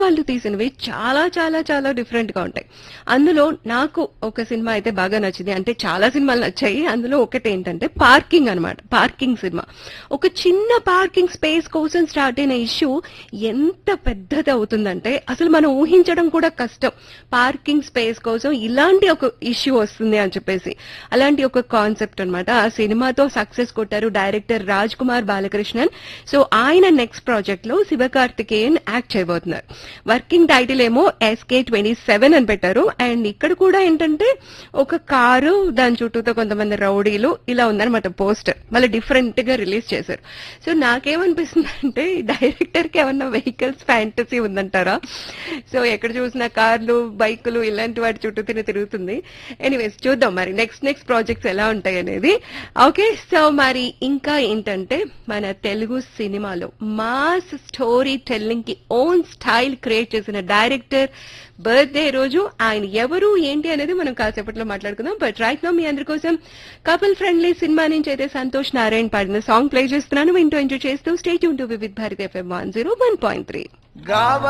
వాళ్ళు తీసినవి చాలా చాలా చాలా డిఫరెంట్ గా ఉంటాయి అందులో నాకు ఒక సినిమా అయితే బాగా నచ్చింది అంటే చాలా సినిమాలు నచ్చాయి అందులో ఒకటి ఏంటంటే పార్కింగ్ అన్నమాట పార్కింగ్ సినిమా ఒక చిన్న పార్కింగ్ స్పేస్ కోసం స్టార్ట్ అయిన ఇష్యూ ఎంత పెద్దది అవుతుందంటే అసలు మనం ఊహించడం కూడా కష్టం పార్కింగ్ స్పేస్ కోసం ఇలాంటి ఒక ఇష్యూ వస్తుంది అని చెప్పేసి అలాంటి ఒక కాన్సెప్ట్ అన్నమాట ఆ సినిమాతో సక్సెస్ కొట్టారు డైరెక్టర్ రాజ్ కుమార్ బాలకృష్ణన్ సో ఆయన నెక్స్ట్ ప్రాజెక్ట్ లో శివకార్తికేయన్ యాక్ట్ చేయబోతున్నారు వర్కింగ్ టైటిల్ ఏమో ఎస్కే ట్వంటీ సెవెన్ అని పెట్టారు అండ్ ఇక్కడ కూడా ఏంటంటే ఒక కారు దాని చుట్టూతో కొంతమంది రౌడీలు ఇలా ఉందన్నమాట పోస్టర్ మళ్ళీ డిఫరెంట్ గా రిలీజ్ చేశారు సో నాకేమనిపిస్తుంది అంటే డైరెక్టర్ కి ఏమన్నా వెహికల్స్ ఫ్యాంటసీ ఉందంటారా సో ఎక్కడ చూసినా కార్లు బైకులు ఇలాంటి వాటి చుట్టూ తిని తిరుగుతుంది ఎనీవేస్ చూద్దాం మరి నెక్స్ట్ నెక్స్ట్ ప్రాజెక్ట్స్ ఎలా ఉంటాయి అనేది ఓకే సో మరి ఇంకా ఏంటంటే మన తెలుగు సినిమాలో మాస్ స్టోరీ టెల్లింగ్ కి ఓన్ స్టైల్ క్రియేట్ చేసిన డైరెక్టర్ బర్త్డే రోజు ఆయన ఎవరు ఏంటి అనేది మనం కాసేపట్లో మాట్లాడుకుందాం బట్ రైట్ నో మీ అందరి కోసం కపుల్ ఫ్రెండ్లీ సినిమా నుంచి అయితే సంతోష్ నారాయణ పాడిన సాంగ్ ప్లే చేస్తున్నాను వింటూ ఎంజాయ్ చేస్తూ state to Vividh Bharati FM one zero one point three గావ